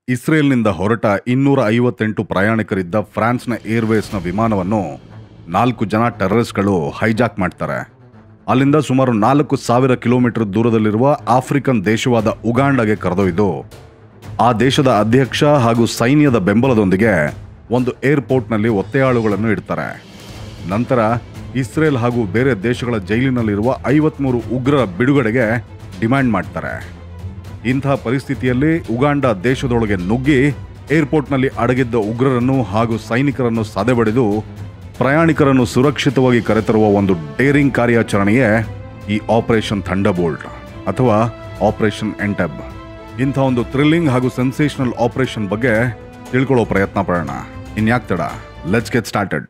ಇಸ್ರೇಲ್ನಿಂದ ಹೊರಟ ಇನ್ನೂರ ಐವತ್ತೆಂಟು ಪ್ರಯಾಣಿಕರಿದ್ದ ಫ್ರಾನ್ಸ್ನ ಏರ್ವೇಸ್ನ ವಿಮಾನವನ್ನು ನಾಲ್ಕು ಜನ ಟೆರರಿಸ್ಟ್ಗಳು ಹೈಜಾಕ್ ಮಾಡ್ತಾರೆ ಅಲ್ಲಿಂದ ಸುಮಾರು ನಾಲ್ಕು ಸಾವಿರ ಕಿಲೋಮೀಟರ್ ದೂರದಲ್ಲಿರುವ ಆಫ್ರಿಕನ್ ದೇಶವಾದ ಉಗಾಂಡಗೆ ಕರೆದೊಯ್ದು ಆ ದೇಶದ ಅಧ್ಯಕ್ಷ ಹಾಗೂ ಸೈನ್ಯದ ಬೆಂಬಲದೊಂದಿಗೆ ಒಂದು ಏರ್ಪೋರ್ಟ್ನಲ್ಲಿ ಒತ್ತೆಯಾಳುಗಳನ್ನು ಇಡ್ತಾರೆ ನಂತರ ಇಸ್ರೇಲ್ ಹಾಗೂ ಬೇರೆ ದೇಶಗಳ ಜೈಲಿನಲ್ಲಿರುವ ಐವತ್ಮೂರು ಉಗ್ರರ ಬಿಡುಗಡೆಗೆ ಡಿಮ್ಯಾಂಡ್ ಮಾಡ್ತಾರೆ ಇಂತಹ ಪರಿಸ್ಥಿತಿಯಲ್ಲಿ ಉಗಾಂಡ ದೇಶದೊಳಗೆ ನುಗ್ಗಿ ಏರ್ಪೋರ್ಟ್ನಲ್ಲಿ ಅಡಗಿದ್ದ ಉಗ್ರರನ್ನು ಹಾಗೂ ಸೈನಿಕರನ್ನು ಸದೆಬಡಿದು ಪ್ರಯಾಣಿಕರನ್ನು ಸುರಕ್ಷಿತವಾಗಿ ಕರೆತರುವ ಒಂದು ಡೇರಿಂಗ್ ಕಾರ್ಯಾಚರಣೆಯೇ ಈ ಆಪರೇಷನ್ ಥಂಡರ್ಬೋಲ್ಟ್ ಅಥವಾ ಆಪರೇಷನ್ ಎಂಟೆಬ್ ಇಂಥ ಒಂದು ಥ್ರಿಲ್ಲಿಂಗ್ ಹಾಗೂ ಸೆನ್ಸೇಷನಲ್ ಆಪರೇಷನ್ ಬಗ್ಗೆ ತಿಳ್ಕೊಳ್ಳೋ ಪ್ರಯತ್ನ ಪಡೋಣ ಇನ್ಯಾಕ್ ತಡ ಲೆಟ್ಸ್ ಗೆಟ್ ಸ್ಟಾರ್ಟೆಡ್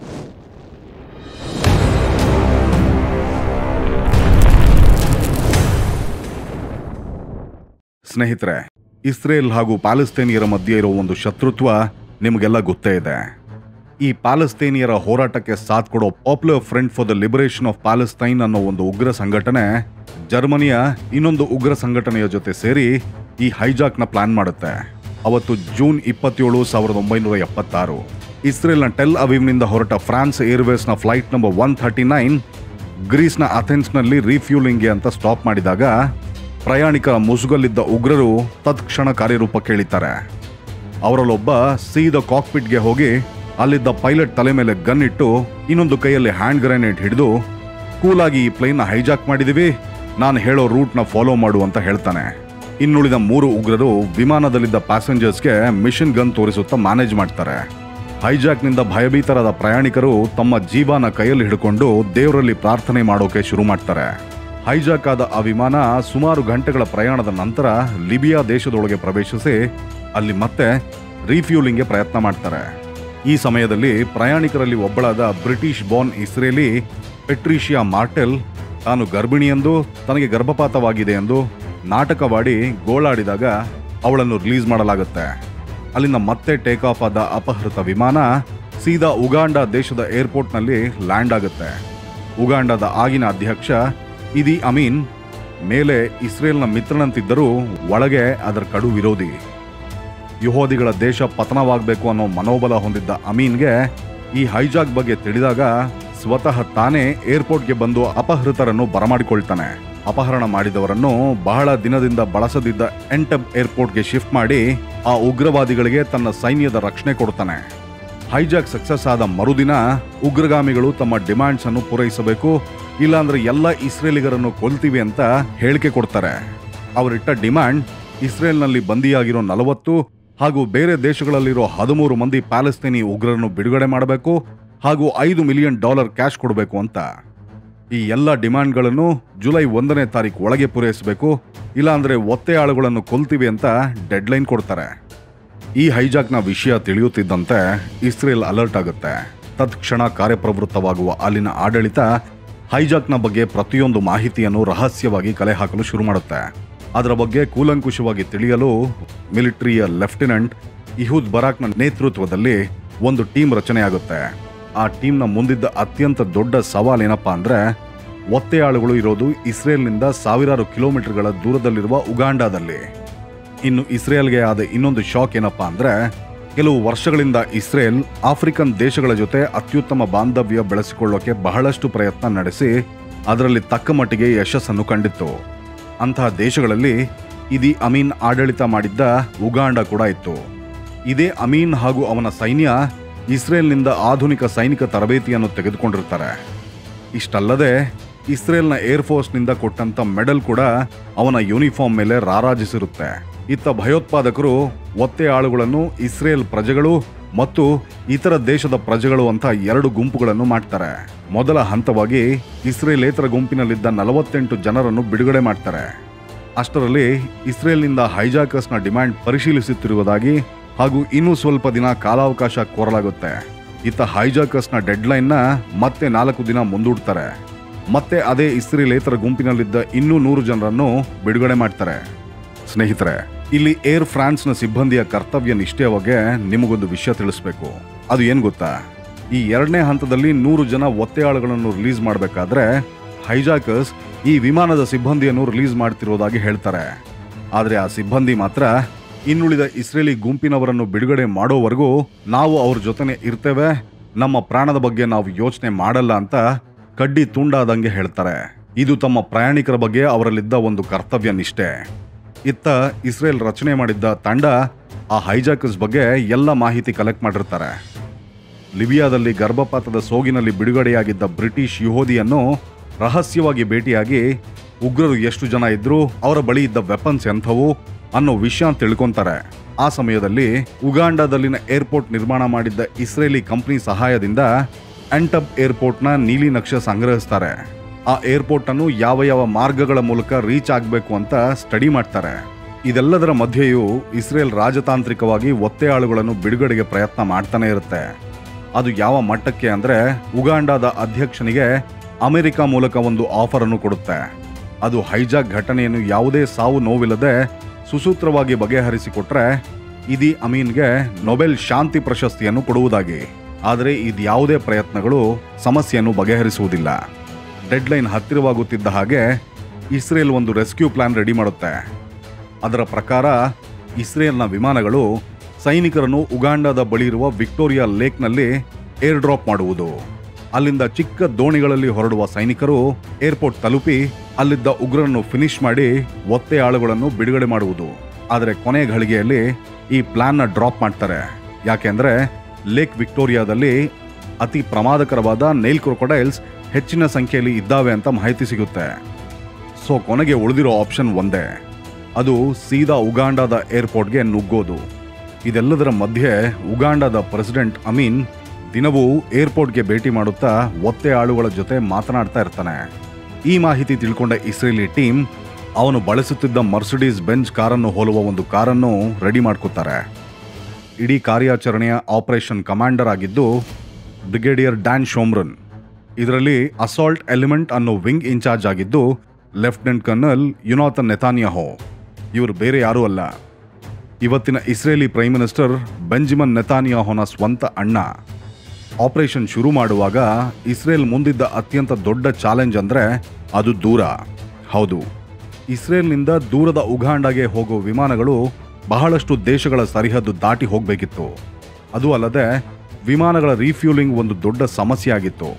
ಸ್ನೇಹಿತರೆ ಇಸ್ರೇಲ್ ಹಾಗೂ ಪ್ಯಾಲೆಸ್ತೇನಿಯರ ಮಧ್ಯೆ ಇರೋ ಒಂದು ಶತ್ರುತ್ವ ನಿಮಗೆಲ್ಲ ಗೊತ್ತೇ ಇದೆ ಈ ಪ್ಯಾಲೆಸ್ತೇನಿಯರ ಹೋರಾಟಕ್ಕೆ ಸಾಥ್ ಕೊಡೋ popular front for the liberation of Palestine ಅನ್ನೋ ಒಂದು ಉಗ್ರ ಸಂಘಟನೆ ಜರ್ಮನಿಯ ಇನ್ನೊಂದು ಉಗ್ರ ಸಂಘಟನೆಯ ಜೊತೆ ಸೇರಿ ಈ ಹೈಜಾಕ್ನ ಪ್ಲಾನ್ ಮಾಡುತ್ತೆ ಅವತ್ತು ಜೂನ್ ಇಪ್ಪತ್ತೇಳು ಸಾವಿರದ ಒಂಬೈನೂರ ಎಪ್ಪತ್ತಾರು ಇಸ್ರೇಲ್ನ ಟೆಲ್ ಅವೀವ್ನಿಂದ ಹೊರಟ ಫ್ರಾನ್ಸ್ ಏರ್ವೇಸ್ನ flight number one thirty nine ಗ್ರೀಸ್ನ ಅಥೆನ್ಸ್ನಲ್ಲಿ ರೀಫ್ಯೂಲಿಂಗ್ಗೆ ಅಂತ ಸ್ಟಾಪ್ ಮಾಡಿದಾಗ ಪ್ರಯಾಣಿಕರ ಮುಸುಗಲ್ಲಿದ್ದ ಉಗ್ರರು ತತ್ಕ್ಷಣ ಕಾರ್ಯರೂಪಕ್ಕೆ ಇಳಿತಾರೆ ಅವರಲ್ಲೊಬ್ಬ ಸೀದ ಕಾಕ್ಪಿಟ್ಗೆ ಹೋಗಿ ಅಲ್ಲಿದ್ದ ಪೈಲಟ್ ತಲೆ ಮೇಲೆ ಗನ್ ಇಟ್ಟು ಇನ್ನೊಂದು ಕೈಯಲ್ಲಿ ಹ್ಯಾಂಡ್ ಗ್ರೆನೇಡ್ ಹಿಡಿದು ಕೂಲಾಗಿ ಈ ಪ್ಲೇನ್ನ ಹೈಜಾಕ್ ಮಾಡಿದೀವಿ ನಾನು ಹೇಳೋ ರೂಟ್ನ ಫಾಲೋ ಮಾಡು ಅಂತ ಹೇಳ್ತಾನೆ ಇನ್ನುಳಿದ ಮೂರು ಉಗ್ರರು ವಿಮಾನದಲ್ಲಿದ್ದ ಪ್ಯಾಸೆಂಜರ್ಸ್ಗೆ ಮಿಷನ್ ಗನ್ ತೋರಿಸುತ್ತಾ ಮ್ಯಾನೇಜ್ ಮಾಡ್ತಾರೆ ಹೈಜಾಕ್ನಿಂದ ಭಯಭೀತರಾದ ಪ್ರಯಾಣಿಕರು ತಮ್ಮ ಜೀವನ ಕೈಯಲ್ಲಿ ಹಿಡ್ಕೊಂಡು ದೇವರಲ್ಲಿ ಪ್ರಾರ್ಥನೆ ಮಾಡೋಕೆ ಶುರು ಮಾಡ್ತಾರೆ ಹೈಜಾಕ್ ಆದ ಆ ವಿಮಾನ ಸುಮಾರು ಗಂಟೆಗಳ ಪ್ರಯಾಣದ ನಂತರ ಲಿಬಿಯಾ ದೇಶದೊಳಗೆ ಪ್ರವೇಶಿಸಿ ಅಲ್ಲಿ ಮತ್ತೆ ರೀಫ್ಯೂಲಿಂಗ್ಗೆ ಪ್ರಯತ್ನ ಮಾಡ್ತಾರೆ ಈ ಸಮಯದಲ್ಲಿ ಪ್ರಯಾಣಿಕರಲ್ಲಿ ಒಬ್ಬಳಾದ British born Israeli Patricia Martel ತಾನು ಗರ್ಭಿಣಿ ಎಂದು ತನಗೆ ಗರ್ಭಪಾತವಾಗಿದೆ ಎಂದು ನಾಟಕವಾಡಿ ಗೋಳಾಡಿದಾಗ ಅವಳನ್ನು ರಿಲೀಸ್ ಮಾಡಲಾಗುತ್ತೆ ಅಲ್ಲಿಂದ ಮತ್ತೆ ಟೇಕ್ ಆಫ್ ಆದ ಅಪಹೃತ ವಿಮಾನ ಸೀದಾ ಉಗಾಂಡ ದೇಶದ ಏರ್ಪೋರ್ಟ್ನಲ್ಲಿ ಲ್ಯಾಂಡ್ ಆಗುತ್ತೆ ಉಗಾಂಡದ ಆಗಿನ ಅಧ್ಯಕ್ಷ ಇದಿ ಅಮೀನ್ ಮೇಲೆ ಇಸ್ರೇಲ್ನ ಮಿತ್ರನಂತಿದ್ದರೂ ಒಳಗೆ ಅದರ ಕಡು ವಿರೋಧಿ ಯಹೋದಿಗಳ ದೇಶ ಪತನವಾಗಬೇಕು ಅನ್ನೋ ಮನೋಬಲ ಹೊಂದಿದ್ದ ಅಮೀನ್ಗೆ ಈ ಹೈಜಾಕ್ ಬಗ್ಗೆ ತಿಳಿದಾಗ ಸ್ವತಃ ತಾನೇ ಏರ್ಪೋರ್ಟ್ಗೆ ಬಂದು ಅಪಹೃತರನ್ನು ಬರಮಾಡಿಕೊಳ್ತಾನೆ ಅಪಹರಣ ಮಾಡಿದವರನ್ನು ಬಹಳ ದಿನದಿಂದ ಬಳಸದಿದ್ದ ಎಂಟಬ್ ಏರ್ಪೋರ್ಟ್ಗೆ ಶಿಫ್ಟ್ ಮಾಡಿ ಆ ಉಗ್ರವಾದಿಗಳಿಗೆ ತನ್ನ ಸೈನ್ಯದ ರಕ್ಷಣೆ ಕೊಡ್ತಾನೆ ಹೈಜಾಕ್ ಸಕ್ಸಸ್ ಆದ ಮರುದಿನ ಉಗ್ರಗಾಮಿಗಳು ತಮ್ಮ ಡಿಮ್ಯಾಂಡ್ಸ್ ಅನ್ನು ಪೂರೈಸಬೇಕು ಇಲ್ಲಾಂದ್ರೆ ಎಲ್ಲ ಇಸ್ರೇಲಿಗರನ್ನು ಕೊಲ್ತೀವಿ ಅಂತ ಹೇಳಿಕೆ ಕೊಡ್ತಾರೆ ಅವರಿಟ್ಟ ಡಿಮ್ಯಾಂಡ್ ಇಸ್ರೇಲ್ನಲ್ಲಿ ಬಂದಿಯಾಗಿರೋ ನಲವತ್ತು ಹಾಗೂ ಬೇರೆ ದೇಶಗಳಲ್ಲಿರೋ ಹದಿಮೂರು ಮಂದಿ ಪ್ಯಾಲೆಸ್ತೇನಿ ಉಗ್ರರನ್ನು ಬಿಡುಗಡೆ ಮಾಡಬೇಕು ಹಾಗೂ ಐದು ಮಿಲಿಯನ್ ಡಾಲರ್ ಕ್ಯಾಶ್ ಕೊಡಬೇಕು ಅಂತ ಈ ಎಲ್ಲ ಡಿಮ್ಯಾಂಡ್ಗಳನ್ನು ಜುಲೈ ಒಂದನೇ ತಾರೀಕು ಒಳಗೆ ಪೂರೈಸಬೇಕು ಇಲ್ಲಾಂದ್ರೆ ಒತ್ತೆಯಾಳುಗಳನ್ನು ಕೊಲ್ತೀವಿ ಅಂತ ಡೆಡ್ಲೈನ್ ಕೊಡ್ತಾರೆ ಈ ಹೈಜಾಕ್ನ ವಿಷಯ ತಿಳಿಯುತ್ತಿದ್ದಂತೆ ಇಸ್ರೇಲ್ ಅಲರ್ಟ್ ಆಗುತ್ತೆ ತತ್ಕ್ಷಣ ಕಾರ್ಯಪ್ರವೃತ್ತವಾಗುವ ಅಲ್ಲಿನ ಆಡಳಿತ ಹೈಜಾಕ್ನ ಬಗ್ಗೆ ಪ್ರತಿಯೊಂದು ಮಾಹಿತಿಯನ್ನು ರಹಸ್ಯವಾಗಿ ಕಲೆ ಹಾಕಲು ಶುರು ಮಾಡುತ್ತೆ ಅದರ ಬಗ್ಗೆ ಕೂಲಂಕುಷವಾಗಿ ತಿಳಿಯಲು ಮಿಲಿಟರಿಯ ಲೆಫ್ಟಿನೆಂಟ್ ಇಹುದ್ ಬರಾಕ್ನ ನೇತೃತ್ವದಲ್ಲಿ ಒಂದು ಟೀಮ್ ರಚನೆಯಾಗುತ್ತೆ ಆ ಟೀಮ್ನ ಮುಂದಿದ್ದ ಅತ್ಯಂತ ದೊಡ್ಡ ಸವಾಲೇನಪ್ಪಾ ಅಂದ್ರೆ ಒತ್ತೆಯಾಳುಗಳು ಇರೋದು ಇಸ್ರೇಲ್ನಿಂದ ಸಾವಿರಾರು ಕಿಲೋಮೀಟರ್ಗಳ ದೂರದಲ್ಲಿರುವ ಉಗಾಂಡಾದಲ್ಲಿ ಇನ್ನು ಇಸ್ರೇಲ್ಗೆ ಆದ ಇನ್ನೊಂದು ಶಾಕ್ ಏನಪ್ಪಾ ಅಂದ್ರೆ ಕೆಲವು ವರ್ಷಗಳಿಂದ ಇಸ್ರೇಲ್ ಆಫ್ರಿಕನ್ ದೇಶಗಳ ಜೊತೆ ಅತ್ಯುತ್ತಮ ಬಾಂಧವ್ಯ ಬೆಳೆಸಿಕೊಳ್ಳೋಕೆ ಬಹಳಷ್ಟು ಪ್ರಯತ್ನ ನಡೆಸಿ ಅದರಲ್ಲಿ ತಕ್ಕ ಮಟ್ಟಿಗೆ ಯಶಸ್ಸನ್ನು ಕಂಡಿತ್ತು ಅಂತಹ ದೇಶಗಳಲ್ಲಿ ಇದಿ ಅಮೀನ್ ಆಡಳಿತ ಮಾಡಿದ್ದ ಉಗಾಂಡ ಕೂಡ ಇತ್ತು ಇದೇ ಅಮೀನ್ ಹಾಗೂ ಅವನ ಸೈನ್ಯ ಇಸ್ರೇಲ್ನಿಂದ ಆಧುನಿಕ ಸೈನಿಕ ತರಬೇತಿಯನ್ನು ತೆಗೆದುಕೊಂಡಿರ್ತಾರೆ ಇಷ್ಟಲ್ಲದೆ ಇಸ್ರೇಲ್ನ ಏರ್ಫೋರ್ಸ್ನಿಂದ ಕೊಟ್ಟಂತ ಮೆಡಲ್ ಕೂಡ ಅವನ ಯೂನಿಫಾರ್ಮ್ ಮೇಲೆ ರಾರಾಜಿಸಿರುತ್ತೆ ಇತ್ತ ಭಯೋತ್ಪಾದಕರು ಒತ್ತೆ ಆಳುಗಳನ್ನು ಇಸ್ರೇಲ್ ಪ್ರಜೆಗಳು ಮತ್ತು ಇತರ ದೇಶದ ಪ್ರಜೆಗಳು ಅಂತ ಎರಡು ಗುಂಪುಗಳನ್ನು ಮಾಡ್ತಾರೆ ಮೊದಲ ಹಂತವಾಗಿ ಇಸ್ರೇಲೇತರ ಗುಂಪಿನಲ್ಲಿದ್ದ ನಲವತ್ತೆಂಟು ಜನರನ್ನು ಬಿಡುಗಡೆ ಮಾಡ್ತಾರೆ ಅಷ್ಟರಲ್ಲಿ ಇಸ್ರೇಲ್ನಿಂದ ಹೈಜಾಕರ್ಸ್ನ ಡಿಮ್ಯಾಂಡ್ ಪರಿಶೀಲಿಸುತ್ತಿರುವುದಾಗಿ ಹಾಗೂ ಇನ್ನೂ ಸ್ವಲ್ಪ ದಿನ ಕಾಲಾವಕಾಶ ಕೋರಲಾಗುತ್ತೆ ಇತ್ತ ಹೈಜಾಕರ್ಸ್ನ ಡೆಡ್ಲೈನ್ನ ಮತ್ತೆ ನಾಲ್ಕು ದಿನ ಮುಂದೂಡ್ತಾರೆ ಮತ್ತೆ ಅದೇ ಇಸ್ರೇಲೇತರ ಗುಂಪಿನಲ್ಲಿದ್ದ ಇನ್ನೂ ನೂರು ಜನರನ್ನು ಬಿಡುಗಡೆ ಮಾಡ್ತಾರೆ ಸ್ನೇಹಿತರೆ ಇಲ್ಲಿ ಏರ್ ಫ್ರಾನ್ಸ್ನ ಸಿಬ್ಬಂದಿಯ ಕರ್ತವ್ಯ ನಿಷ್ಠೆಯ ಬಗ್ಗೆ ನಿಮಗೊಂದು ವಿಷಯ ತಿಳಿಸ್ಬೇಕು ಅದು ಏನ್ ಗೊತ್ತಾ ಈ ಎರಡನೇ ಹಂತದಲ್ಲಿ ನೂರು ಜನ ಒತ್ತೆಯಾಳುಗಳನ್ನು ರಿಲೀಸ್ ಮಾಡಬೇಕಾದ್ರೆ ಹೈಜಾಕರ್ಸ್ ಈ ವಿಮಾನದ ಸಿಬ್ಬಂದಿಯನ್ನು ರಿಲೀಸ್ ಮಾಡ್ತಿರೋದಾಗಿ ಹೇಳ್ತಾರೆ ಆದರೆ ಆ ಸಿಬ್ಬಂದಿ ಮಾತ್ರ ಇನ್ನುಳಿದ ಇಸ್ರೇಲಿ ಗುಂಪಿನವರನ್ನು ಬಿಡುಗಡೆ ಮಾಡೋವರೆಗೂ ನಾವು ಅವ್ರ ಜೊತೆನೆ ಇರ್ತೇವೆ ನಮ್ಮ ಪ್ರಾಣದ ಬಗ್ಗೆ ನಾವು ಯೋಚನೆ ಮಾಡಲ್ಲ ಅಂತ ಕಡ್ಡಿ ತುಂಡಾದಂಗೆ ಹೇಳ್ತಾರೆ ಇದು ತಮ್ಮ ಪ್ರಯಾಣಿಕರ ಬಗ್ಗೆ ಅವರಲ್ಲಿದ್ದ ಒಂದು ಕರ್ತವ್ಯ ನಿಷ್ಠೆ ಇತ್ತ ಇಸ್ರೇಲ್ ರಚನೆ ಮಾಡಿದ್ದ ತಂಡ ಆ ಹೈಜಾಕರ್ಸ್ ಬಗ್ಗೆ ಎಲ್ಲ ಮಾಹಿತಿ ಕಲೆಕ್ಟ್ ಮಾಡಿರ್ತಾರೆ ಲಿಬಿಯಾದಲ್ಲಿ ಗರ್ಭಪಾತದ ಸೋಗಿನಲ್ಲಿ ಬಿಡುಗಡೆಯಾಗಿದ್ದ ಬ್ರಿಟಿಷ್ ಯುಹೋದಿಯನ್ನು ರಹಸ್ಯವಾಗಿ ಭೇಟಿಯಾಗಿ ಉಗ್ರರು ಎಷ್ಟು ಜನ ಇದ್ರು ಅವರ ಬಳಿ ಇದ್ದ ವೆಪನ್ಸ್ ಎಂಥವು ಅನ್ನೋ ವಿಷಯ ತಿಳ್ಕೊಂತಾರೆ ಆ ಸಮಯದಲ್ಲಿ ಉಗಾಂಡದಲ್ಲಿನ ಏರ್ಪೋರ್ಟ್ ನಿರ್ಮಾಣ ಮಾಡಿದ್ದ ಇಸ್ರೇಲಿ ಕಂಪನಿ ಸಹಾಯದಿಂದ ಆಂಟಬ್ ಏರ್ಪೋರ್ಟ್ನ ನೀಲಿ ನಕ್ಷೆ ಸಂಗ್ರಹಿಸ್ತಾರೆ ಆ ಏರ್ಪೋರ್ಟ್ ಅನ್ನು ಯಾವ ಯಾವ ಮಾರ್ಗಗಳ ಮೂಲಕ ರೀಚ್ ಆಗಬೇಕು ಅಂತ ಸ್ಟಡಿ ಮಾಡ್ತಾರೆ ಇದೆಲ್ಲದರ ಮಧ್ಯೆಯೂ ಇಸ್ರೇಲ್ ರಾಜತಾಂತ್ರಿಕವಾಗಿ ಒತ್ತೆಯಾಳುಗಳನ್ನು ಬಿಡುಗಡೆಗೆ ಪ್ರಯತ್ನ ಮಾಡ್ತಾನೆ ಇರುತ್ತೆ ಅದು ಯಾವ ಮಟ್ಟಕ್ಕೆ ಅಂದ್ರೆ ಉಗಾಂಡಾದ ಅಧ್ಯಕ್ಷನಿಗೆ ಅಮೆರಿಕ ಮೂಲಕ ಒಂದು ಆಫರ್ ಅನ್ನು ಕೊಡುತ್ತೆ ಅದು ಹೈಜಾಕ್ ಘಟನೆಯನ್ನು ಯಾವುದೇ ಸಾವು ನೋವಿಲ್ಲದೆ ಸುಸೂತ್ರವಾಗಿ ಬಗೆಹರಿಸಿಕೊಟ್ರೆ ಇದಿ ಅಮೀನ್ಗೆ ನೊಬೆಲ್ ಶಾಂತಿ ಪ್ರಶಸ್ತಿಯನ್ನು ಕೊಡುವುದಾಗಿ ಆದರೆ ಇದ್ಯಾವುದೇ ಪ್ರಯತ್ನಗಳು ಸಮಸ್ಯೆಯನ್ನು ಬಗೆಹರಿಸುವುದಿಲ್ಲ ಡೆಡ್ಲೈನ್ ಹತ್ತಿರವಾಗುತ್ತಿದ್ದ ಹಾಗೆ ಇಸ್ರೇಲ್ ಒಂದು ರೆಸ್ಕ್ಯೂ ಪ್ಲಾನ್ ರೆಡಿ ಮಾಡುತ್ತೆ ಅದರ ಪ್ರಕಾರ ಇಸ್ರೇಲ್ನ ವಿಮಾನಗಳು ಸೈನಿಕರನ್ನು ಉಗಾಂಡದ ಬಳಿ ಇರುವ ವಿಕ್ಟೋರಿಯಾ ಲೇಕ್ನಲ್ಲಿ ಏರ್ ಡ್ರಾಪ್ ಮಾಡುವುದು ಅಲ್ಲಿಂದ ಚಿಕ್ಕ ದೋಣಿಗಳಲ್ಲಿ ಹೊರಡುವ ಸೈನಿಕರು ಏರ್ಪೋರ್ಟ್ ತಲುಪಿ ಅಲ್ಲಿದ್ದ ಉಗ್ರರನ್ನು ಫಿನಿಶ್ ಮಾಡಿ ಒತ್ತೆ ಆಳುಗಳನ್ನು ಬಿಡುಗಡೆ ಮಾಡುವುದು ಆದರೆ ಕೊನೆ ಘಳಿಗೆಯಲ್ಲಿ ಈ ಪ್ಲಾನ್ನ ಡ್ರಾಪ್ ಮಾಡ್ತಾರೆ ಯಾಕೆಂದ್ರೆ ಲೇಕ್ ವಿಕ್ಟೋರಿಯಾದಲ್ಲಿ ಅತಿ ಪ್ರಮಾದಕರವಾದ ನೈಲ್ ಕ್ರೊಕೊಡೈಲ್ಸ್ ಹೆಚ್ಚಿನ ಸಂಖ್ಯೆಯಲ್ಲಿ ಇದ್ದಾವೆ ಅಂತ ಮಾಹಿತಿ ಸಿಗುತ್ತೆ ಸೊ ಕೊನೆಗೆ ಉಳಿದಿರೋ ಆಪ್ಷನ್ ಒಂದೇ ಅದು ಸೀದಾ ಉಗಾಂಡಾದ ಏರ್ಪೋರ್ಟ್ಗೆ ನುಗ್ಗೋದು ಇದೆಲ್ಲದರ ಮಧ್ಯೆ ಉಗಾಂಡಾದ ಪ್ರೆಸಿಡೆಂಟ್ ಅಮೀನ್ ದಿನವೂ ಏರ್ಪೋರ್ಟ್ಗೆ ಭೇಟಿ ಮಾಡುತ್ತಾ ಒತ್ತೆ ಆಳುಗಳ ಜೊತೆ ಮಾತನಾಡ್ತಾ ಇರ್ತಾನೆ ಈ ಮಾಹಿತಿ ತಿಳ್ಕೊಂಡ ಇಸ್ರೇಲಿ ಟೀಮ್ ಅವನು ಬಳಸುತ್ತಿದ್ದ ಮರ್ಸಿಡೀಸ್ ಬೆಂಚ್ ಕಾರನ್ನು ಹೋಲುವ ಒಂದು ಕಾರನ್ನು ರೆಡಿ ಮಾಡ್ಕೋತಾರೆ ಇಡೀ ಕಾರ್ಯಾಚರಣೆಯ ಆಪರೇಷನ್ ಕಮಾಂಡರ್ ಆಗಿದ್ದು ಬ್ರಿಗೇಡಿಯರ್ ಡ್ಯಾನ್ ಶೋಮ್ರನ್ ಇದರಲ್ಲಿ ಅಸಾಲ್ಟ್ ಎಲಿಮೆಂಟ್ ಅನ್ನೋ ವಿಂಗ್ ಇನ್ಚಾರ್ಜ್ ಆಗಿದ್ದು ಲೆಫ್ಟಿನೆಂಟ್ ಕರ್ನಲ್ ಯುನಾಥನ್ ನೆತಾನಿಯಾಹೋ ಇವರು ಬೇರೆ ಯಾರೂ ಅಲ್ಲ ಇವತ್ತಿನ ಇಸ್ರೇಲಿ ಪ್ರೈಮ್ ಮಿನಿಸ್ಟರ್ ಬೆಂಜಿಮನ್ ನೆತಾನಿಯಾಹೋನ ಸ್ವಂತ ಅಣ್ಣ ಆಪರೇಷನ್ ಶುರು ಮಾಡುವಾಗ ಇಸ್ರೇಲ್ ಮುಂದಿದ್ದ ಅತ್ಯಂತ ದೊಡ್ಡ ಚಾಲೆಂಜ್ ಅಂದ್ರೆ ಅದು ದೂರ ಹೌದು ಇಸ್ರೇಲ್ನಿಂದ ದೂರದ ಉಗಾಂಡಾಗೆ ಹೋಗೋ ವಿಮಾನಗಳು ಬಹಳಷ್ಟು ದೇಶಗಳ ಸರಿಹದ್ದು ದಾಟಿ ಹೋಗಬೇಕಿತ್ತು ಅದು ಅಲ್ಲದೆ ವಿಮಾನಗಳ ರೀಫ್ಯೂಲಿಂಗ್ ಒಂದು ದೊಡ್ಡ ಸಮಸ್ಯೆ ಆಗಿತ್ತು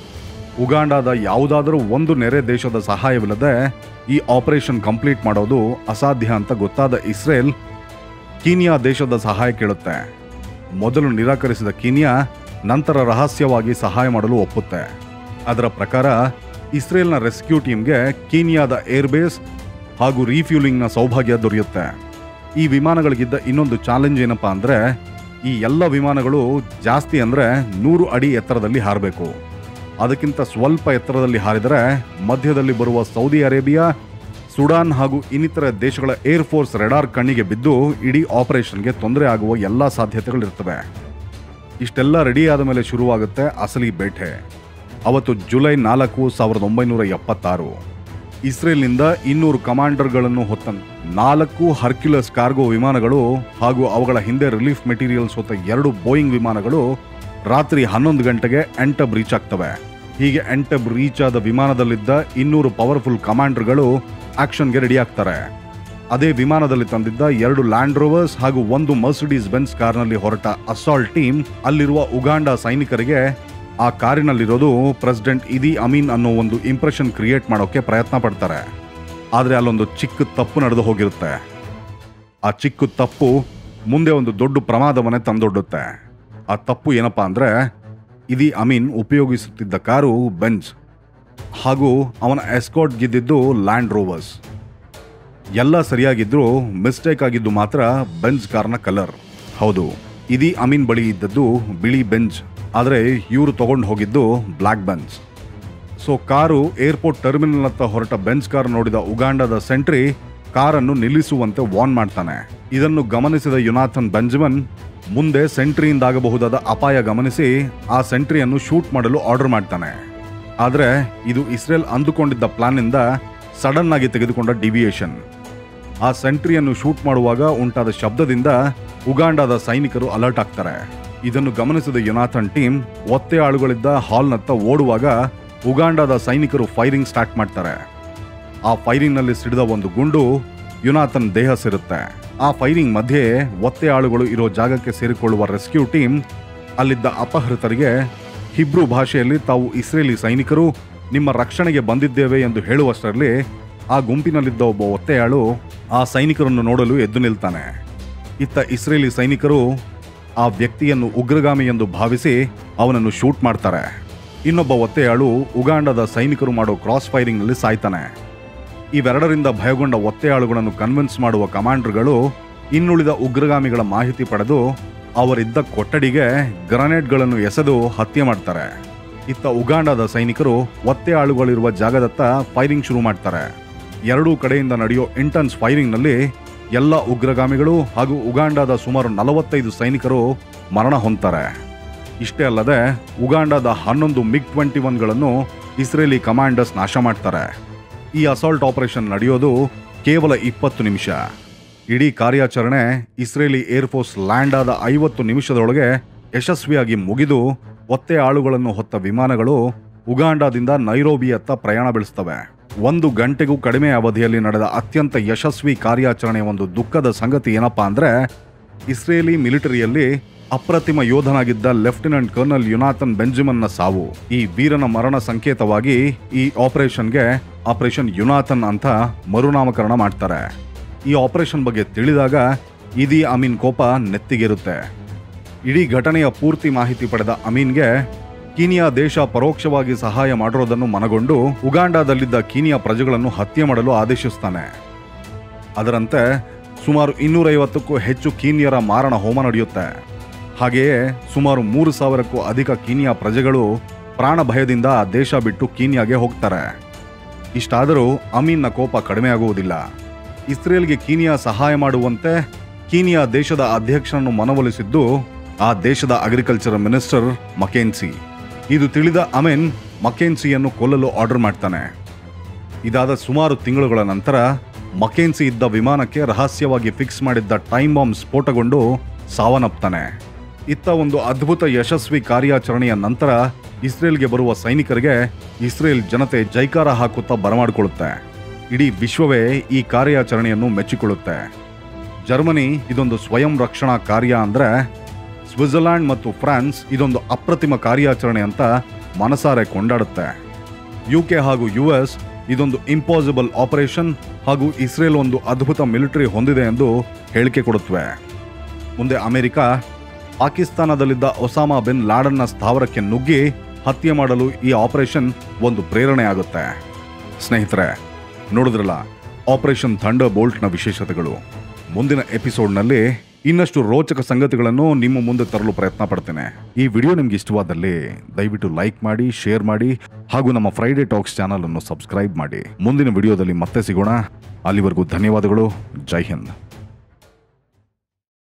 ಉಗಾಂಡಾದ ಯಾವುದಾದರೂ ಒಂದು ನೆರೆ ದೇಶದ ಸಹಾಯವಿಲ್ಲದೆ ಈ ಆಪರೇಷನ್ ಕಂಪ್ಲೀಟ್ ಮಾಡೋದು ಅಸಾಧ್ಯ ಅಂತ ಗೊತ್ತಾದ ಇಸ್ರೇಲ್ ಕೀನಿಯಾ ದೇಶದ ಸಹಾಯ ಕೇಳುತ್ತೆ ಮೊದಲು ನಿರಾಕರಿಸಿದ ಕೀನಿಯಾ ನಂತರ ರಹಸ್ಯವಾಗಿ ಸಹಾಯ ಮಾಡಲು ಒಪ್ಪುತ್ತೆ ಅದರ ಪ್ರಕಾರ ಇಸ್ರೇಲ್ನ ರೆಸ್ಕ್ಯೂ ಟೀಮ್ಗೆ ಕೀನಿಯಾದ ಏರ್ಬೇಸ್ ಹಾಗೂ ರೀಫ್ಯೂಲಿಂಗ್ನ ಸೌಭಾಗ್ಯ ದೊರೆಯುತ್ತೆ ಈ ವಿಮಾನಗಳಿಗಿದ್ದ ಇನ್ನೊಂದು ಚಾಲೆಂಜ್ ಏನಪ್ಪಾ ಅಂದ್ರೆ ಈ ಎಲ್ಲ ವಿಮಾನಗಳು ಜಾಸ್ತಿ ಅಂದ್ರೆ ನೂರು ಅಡಿ ಎತ್ತರದಲ್ಲಿ ಹಾರಬೇಕು ಅದಕ್ಕಿಂತ ಸ್ವಲ್ಪ ಎತ್ತರದಲ್ಲಿ ಹಾರಿದರೆ ಮಧ್ಯದಲ್ಲಿ ಬರುವ ಸೌದಿ ಅರೇಬಿಯಾ ಸುಡಾನ್ ಹಾಗೂ ಇನ್ನಿತರ ದೇಶಗಳ ಏರ್ ಫೋರ್ಸ್ ರೆಡಾರ್ ಕಣ್ಣಿಗೆ ಬಿದ್ದು ಇಡೀ ಆಪರೇಷನ್ಗೆ ತೊಂದರೆ ಆಗುವ ಎಲ್ಲ ಸಾಧ್ಯತೆಗಳಿರ್ತವೆ ಇಷ್ಟೆಲ್ಲ ರೆಡಿ ಆದ ಮೇಲೆ ಶುರುವಾಗುತ್ತೆ ಅಸಲಿ ಬೇಟೆ ಅವತ್ತು ಜುಲೈ ನಾಲ್ಕು ಸಾವಿರದ ಒಂಬೈನೂರ ಎಪ್ಪತ್ತಾರು ಇಸ್ರೇಲ್ನಿಂದ ಇನ್ನೂರು ಕಮಾಂಡರ್ಗಳನ್ನು ಹೊತ್ತ ನಾಲ್ಕು ಹರ್ಕ್ಯುಲಸ್ ಕಾರ್ಗೋ ವಿಮಾನಗಳು ಹಾಗೂ ಅವುಗಳ ಹಿಂದೆ ರಿಲೀಫ್ ಮೆಟೀರಿಯಲ್ಸ್ ಹೊತ್ತ ಎರಡು ಬೋಯಿಂಗ್ ವಿಮಾನಗಳು ರಾತ್ರಿ ಹನ್ನೊಂದು ಗಂಟೆಗೆ ಎಂಟಬ್ ರೀಚ್ ಆಗ್ತವೆ ಹೀಗೆ ಎಂಟಬ್ ರೀಚ್ ಆದ ವಿಮಾನದಲ್ಲಿದ್ದ ಇನ್ನೂರು ಪವರ್ಫುಲ್ ಕಮಾಂಡರ್ಗಳು ಆಕ್ಷನ್ಗೆ ರೆಡಿ ಆಗ್ತಾರೆ ಅದೇ ವಿಮಾನದಲ್ಲಿ ತಂದಿದ್ದ ಎರಡು ಲ್ಯಾಂಡ್ ರೋವರ್ಸ್ ಹಾಗೂ ಒಂದು ಮರ್ಸಿಡೀಸ್ ಬೆನ್ಸ್ ಕಾರ್ನಲ್ಲಿ ಹೊರಟ ಅಸಾಲ್ಟ್ ಟೀಮ್ ಅಲ್ಲಿರುವ ಉಗಾಂಡ ಸೈನಿಕರಿಗೆ ಆ ಕಾರಿನಲ್ಲಿರೋದು ಪ್ರೆಸಿಡೆಂಟ್ ಇದಿ ಅಮೀನ್ ಅನ್ನೋ ಒಂದು ಇಂಪ್ರೆಷನ್ ಕ್ರಿಯೇಟ್ ಮಾಡೋಕೆ ಪ್ರಯತ್ನ ಪಡ್ತಾರೆ ಆದರೆ ಅಲ್ಲೊಂದು ಚಿಕ್ಕ ತಪ್ಪು ನಡೆದು ಹೋಗಿರುತ್ತೆ ಆ ಚಿಕ್ಕ ತಪ್ಪು ಮುಂದೆ ಒಂದು ದೊಡ್ಡ ಪ್ರಮಾದವನ್ನೇ ತಂದೊಡ್ಡುತ್ತೆ ಆ ತಪ್ಪು ಏನಪ್ಪಾ ಅಂದ್ರೆ ಇದಿ ಅಮೀನ್ ಉಪಯೋಗಿಸುತ್ತಿದ್ದ ಕಾರು ಬೆಂಜ್ ಹಾಗೂ ಅವನ ಎಸ್ಕಾಟ್ ಗಿದ್ದಿದ್ದು ಲ್ಯಾಂಡ್ ರೋವರ್ಸ್ ಎಲ್ಲ ಸರಿಯಾಗಿದ್ರೂ ಮಿಸ್ಟೇಕ್ ಆಗಿದ್ದು ಮಾತ್ರ ಬೆಂಜ್ ಕಾರ್ನ ಕಲರ್ ಹೌದು ಇದಿ ಅಮೀನ್ ಬಳಿ ಇದ್ದದ್ದು ಬಿಳಿ ಬೆಂಜ್ ಆದರೆ ಇವರು ತಗೊಂಡು ಹೋಗಿದ್ದು ಬ್ಲ್ಯಾಕ್ ಬೆಂಜ್ ಸೊ ಕಾರು ಏರ್ಪೋರ್ಟ್ ಟರ್ಮಿನಲ್ ಹತ್ತ ಹೊರಟ ಬೆಂಚ್ ಕಾರ್ ನೋಡಿದ ಉಗಾಂಡದ ಸೆಂಟ್ರಿ ಕಾರನ್ನು ನಿಲ್ಲಿಸುವಂತೆ ವಾರ್ನ್ ಮಾಡ್ತಾನೆ ಇದನ್ನು ಗಮನಿಸಿದ ಯುನಾಥನ್ ಬೆಂಜಮನ್ ಮುಂದೆ ಸೆಂಟ್ರಿಯಿಂದಾಗಬಹುದಾದ ಅಪಾಯ ಗಮನಿಸಿ ಆ ಸೆಂಟ್ರಿಯನ್ನು ಶೂಟ್ ಮಾಡಲು ಆರ್ಡರ್ ಮಾಡ್ತಾನೆ ಆದರೆ ಇದು ಇಸ್ರೇಲ್ ಅಂದುಕೊಂಡಿದ್ದ ಪ್ಲಾನ್ನಿಂದ ಸಡನ್ ಆಗಿ ತೆಗೆದುಕೊಂಡ ಡಿವಿಯೇಷನ್ ಆ ಸೆಂಟ್ರಿಯನ್ನು ಶೂಟ್ ಮಾಡುವಾಗ ಉಂಟಾದ ಶಬ್ದದಿಂದ ಉಗಾಂಡಾದ ಸೈನಿಕರು ಅಲರ್ಟ್ ಆಗ್ತಾರೆ ಇದನ್ನು ಗಮನಿಸಿದ ಯುನಾಥನ್ ಟೀಮ್ ಒತ್ತೆ ಆಳುಗಳಿದ್ದ ಹಾಲ್ನತ್ತ ಓಡುವಾಗ ಉಗಾಂಡಾದ ಸೈನಿಕರು ಫೈರಿಂಗ್ ಸ್ಟಾರ್ಟ್ ಮಾಡ್ತಾರೆ ಆ ಫೈರಿಂಗ್ನಲ್ಲಿ ಸಿಡಿದ ಒಂದು ಗುಂಡು ಯುನಾಥನ್ ದೇಹ ಸೇರುತ್ತೆ ಆ ಫೈರಿಂಗ್ ಮಧ್ಯೆ ಒತ್ತೆ ಆಳುಗಳು ಇರೋ ಜಾಗಕ್ಕೆ ಸೇರಿಕೊಳ್ಳುವ ರೆಸ್ಕ್ಯೂ ಟೀಮ್ ಅಲ್ಲಿದ್ದ ಅಪಹೃತರಿಗೆ ಹಿಬ್ರು ಭಾಷೆಯಲ್ಲಿ ತಾವು ಇಸ್ರೇಲಿ ಸೈನಿಕರು ನಿಮ್ಮ ರಕ್ಷಣೆಗೆ ಬಂದಿದ್ದೇವೆ ಎಂದು ಹೇಳುವಷ್ಟರಲ್ಲಿ ಆ ಗುಂಪಿನಲ್ಲಿದ್ದ ಒಬ್ಬ ಒತ್ತೆಯಾಳು ಆ ಸೈನಿಕರನ್ನು ನೋಡಲು ಎದ್ದು ನಿಲ್ತಾನೆ ಇತ್ತ ಇಸ್ರೇಲಿ ಸೈನಿಕರು ಆ ವ್ಯಕ್ತಿಯನ್ನು ಉಗ್ರಗಾಮಿ ಎಂದು ಭಾವಿಸಿ ಅವನನ್ನು ಶೂಟ್ ಮಾಡ್ತಾರೆ ಇನ್ನೊಬ್ಬ ಒತ್ತೆಯಾಳು ಉಗಾಂಡದ ಸೈನಿಕರು ಮಾಡೋ ಕ್ರಾಸ್ ಫೈರಿಂಗ್ನಲ್ಲಿ ಸಾಯ್ತಾನೆ ಇವೆರಡರಿಂದ ಭಯಗೊಂಡ ಒತ್ತೆಯಾಳುಗಳನ್ನು ಕನ್ವಿನ್ಸ್ ಮಾಡುವ ಕಮಾಂಡರ್ಗಳು ಇನ್ನುಳಿದ ಉಗ್ರಗಾಮಿಗಳ ಮಾಹಿತಿ ಪಡೆದು ಅವರಿದ್ದ ಕೊಠಡಿಗೆ ಗ್ರನೇಡ್ಗಳನ್ನು ಎಸೆದು ಹತ್ಯೆ ಮಾಡ್ತಾರೆ ಇತ್ತ ಉಗಾಂಡದ ಸೈನಿಕರು ಒತ್ತೆಯಾಳುಗಳಿರುವ ಜಾಗದತ್ತ ಫೈರಿಂಗ್ ಶುರು ಮಾಡ್ತಾರೆ ಎರಡೂ ಕಡೆಯಿಂದ ನಡೆಯೋ ಇಂಟನ್ಸ್ ಫೈರಿಂಗ್ನಲ್ಲಿ ಎಲ್ಲ ಉಗ್ರಗಾಮಿಗಳು ಹಾಗೂ ಉಗಾಂಡದ ಸುಮಾರು ನಲವತ್ತೈದು ಸೈನಿಕರು ಮರಣ ಹೊಂದ್ತಾರೆ ಇಷ್ಟೇ ಅಲ್ಲದೆ ಉಗಾಂಡದ ಹನ್ನೊಂದು ಮಿಗ್ ಟ್ವೆಂಟಿ ಒನ್ಗಳನ್ನು ಇಸ್ರೇಲಿ ಕಮಾಂಡರ್ಸ್ ನಾಶ ಮಾಡ್ತಾರೆ ಈ ಅಸಾಲ್ಟ್ ಆಪರೇಷನ್ ನಡೆಯೋದು ಕೇವಲ ಇಪ್ಪತ್ತು ನಿಮಿಷ ಇಡೀ ಕಾರ್ಯಾಚರಣೆ ಇಸ್ರೇಲಿ ಏರ್ಫೋರ್ಸ್ ಲ್ಯಾಂಡ್ ಆದ ಐವತ್ತು ನಿಮಿಷದೊಳಗೆ ಯಶಸ್ವಿಯಾಗಿ ಮುಗಿದು ಒತ್ತೆ ಆಳುಗಳನ್ನು ಹೊತ್ತ ವಿಮಾನಗಳು ಉಗಾಂಡಾದಿಂದ ನೈರೋಬಿಯತ್ತ ಪ್ರಯಾಣ ಬೆಳೆಸ್ತವೆ ಒಂದು ಗಂಟೆಗೂ ಕಡಿಮೆ ಅವಧಿಯಲ್ಲಿ ನಡೆದ ಅತ್ಯಂತ ಯಶಸ್ವಿ ಕಾರ್ಯಾಚರಣೆಯ ಒಂದು ದುಃಖದ ಸಂಗತಿ ಏನಪ್ಪಾ ಅಂದ್ರೆ ಇಸ್ರೇಲಿ ಮಿಲಿಟರಿಯಲ್ಲಿ ಅಪ್ರತಿಮ ಯೋಧನಾಗಿದ್ದ ಲೆಫ್ಟಿನೆಂಟ್ ಕರ್ನಲ್ ಯುನಾಥನ್ ಬೆಂಜಮಿನ್ನ ಸಾವು ಈ ವೀರನ ಮರಣ ಸಂಕೇತವಾಗಿ ಈ ಆಪರೇಷನ್ಗೆ ಆಪರೇಷನ್ ಯುನಾಥನ್ ಅಂತ ಮರುನಾಮಕರಣ ಮಾಡ್ತಾರೆ ಈ ಆಪರೇಷನ್ ಬಗ್ಗೆ ತಿಳಿದಾಗ ಇದೀ ಅಮೀನ್ ಕೋಪ ನೆತ್ತಿಗೇರುತ್ತೆ ಇಡೀ ಘಟನೆಯ ಪೂರ್ತಿ ಮಾಹಿತಿ ಪಡೆದ ಅಮೀನ್ಗೆ ಕೀನಿಯಾ ದೇಶ ಪರೋಕ್ಷವಾಗಿ ಸಹಾಯ ಮಾಡಿರೋದನ್ನು ಮನಗೊಂಡು ಉಗಾಂಡಾದಲ್ಲಿದ್ದ ಕೀನಿಯಾ ಪ್ರಜೆಗಳನ್ನು ಹತ್ಯೆ ಮಾಡಲು ಆದೇಶಿಸ್ತಾನೆ ಅದರಂತೆ ಸುಮಾರು ಇನ್ನೂರೈವತ್ತಕ್ಕೂ ಹೆಚ್ಚು ಕೀನಿಯರ ಮಾರಣ ಹೋಮ ನಡೆಯುತ್ತೆ ಹಾಗೆಯೇ ಸುಮಾರು ಮೂರು ಸಾವಿರಕ್ಕೂ ಅಧಿಕ ಕೀನಿಯಾ ಪ್ರಜೆಗಳು ಪ್ರಾಣ ಭಯದಿಂದ ಆ ದೇಶ ಬಿಟ್ಟು ಕೀನಿಯಾಗೆ ಹೋಗ್ತಾರೆ ಇಷ್ಟಾದರೂ ಅಮೀನ್ನ ಕೋಪ ಕಡಿಮೆಯಾಗುವುದಿಲ್ಲ ಇಸ್ರೇಲ್ಗೆ ಕೀನಿಯಾ ಸಹಾಯ ಮಾಡುವಂತೆ ಕೀನಿಯಾ ದೇಶದ ಅಧ್ಯಕ್ಷರನ್ನು ಮನವೊಲಿಸಿದ್ದು ಆ ದೇಶದ ಅಗ್ರಿಕಲ್ಚರ್ ಮಿನಿಸ್ಟರ್ ಮಕೇನ್ಸಿ ಇದು ತಿಳಿದ ಅಮೆನ್ ಮಕೇನ್ಸಿಯನ್ನು ಕೊಲ್ಲಲು ಆರ್ಡರ್ ಮಾಡ್ತಾನೆ ಇದಾದ ಸುಮಾರು ತಿಂಗಳುಗಳ ನಂತರ ಮಕೇನ್ಸಿ ಇದ್ದ ವಿಮಾನಕ್ಕೆ ರಹಸ್ಯವಾಗಿ ಫಿಕ್ಸ್ ಮಾಡಿದ್ದ ಟೈಮ್ ಬಾಂಬ್ ಸ್ಫೋಟಗೊಂಡು ಸಾವನ್ನಪ್ತಾನೆ ಇತ್ತ ಒಂದು ಅದ್ಭುತ ಯಶಸ್ವಿ ಕಾರ್ಯಾಚರಣೆಯ ನಂತರ ಇಸ್ರೇಲ್ಗೆ ಬರುವ ಸೈನಿಕರಿಗೆ ಇಸ್ರೇಲ್ ಜನತೆ ಜೈಕಾರ ಹಾಕುತ್ತಾ ಬರಮಾಡಿಕೊಳ್ಳುತ್ತೆ ಇಡೀ ವಿಶ್ವವೇ ಈ ಕಾರ್ಯಾಚರಣೆಯನ್ನು ಮೆಚ್ಚಿಕೊಳ್ಳುತ್ತೆ ಜರ್ಮನಿ ಇದೊಂದು ಸ್ವಯಂ ರಕ್ಷಣಾ ಕಾರ್ಯ ಅಂದ್ರೆ ಸ್ವಿಟ್ಜರ್ಲ್ಯಾಂಡ್ ಮತ್ತು ಫ್ರಾನ್ಸ್ ಇದೊಂದು ಅಪ್ರತಿಮ ಕಾರ್ಯಾಚರಣೆ ಅಂತ ಮನಸಾರೆ ಕೊಂಡಾಡುತ್ತೆ ಯುಕೆ ಹಾಗೂ ಯು ಎಸ್ ಇದೊಂದು ಇಂಪಾಸಿಬಲ್ ಆಪರೇಷನ್ ಹಾಗೂ ಇಸ್ರೇಲ್ ಒಂದು ಅದ್ಭುತ ಮಿಲಿಟರಿ ಹೊಂದಿದೆ ಎಂದು ಹೇಳಿಕೆ ಕೊಡುತ್ತವೆ ಮುಂದೆ ಅಮೆರಿಕ ಪಾಕಿಸ್ತಾನದಲ್ಲಿದ್ದ ಒಸಾಮಾ ಬಿನ್ ಲಾಡನ್ನ ಸ್ಥಾವರಕ್ಕೆ ನುಗ್ಗಿ ಹತ್ಯೆ ಮಾಡಲು ಈ ಆಪರೇಷನ್ ಒಂದು ಪ್ರೇರಣೆ ಆಗುತ್ತೆ ಸ್ನೇಹಿತರೆ ನೋಡಿದ್ರಲ್ಲ ಆಪರೇಷನ್ ಥಂಡರ್ ಬೋಲ್ಟ್ನ ವಿಶೇಷತೆಗಳು ಮುಂದಿನ ಎಪಿಸೋಡ್ನಲ್ಲಿ ಇನ್ನಷ್ಟು ರೋಚಕ ಸಂಗತಿಗಳನ್ನು ನಿಮ್ಮ ಮುಂದೆ ತರಲು ಪ್ರಯತ್ನ ಪಡ್ತೇನೆ ಈ ವಿಡಿಯೋ ನಿಮ್ಗೆ ಇಷ್ಟವಾದಲ್ಲಿ ದಯವಿಟ್ಟು ಲೈಕ್ ಮಾಡಿ ಶೇರ್ ಮಾಡಿ ಹಾಗೂ ನಮ್ಮ ಫ್ರೈಡೆ ಟಾಕ್ಸ್ ಚಾನಲ್ ಅನ್ನು ಸಬ್ಸ್ಕ್ರೈಬ್ ಮಾಡಿ ಮುಂದಿನ ವಿಡಿಯೋದಲ್ಲಿ ಮತ್ತೆ ಸಿಗೋಣ ಅಲ್ಲಿವರೆಗೂ ಧನ್ಯವಾದಗಳು ಜೈ ಹಿಂದ್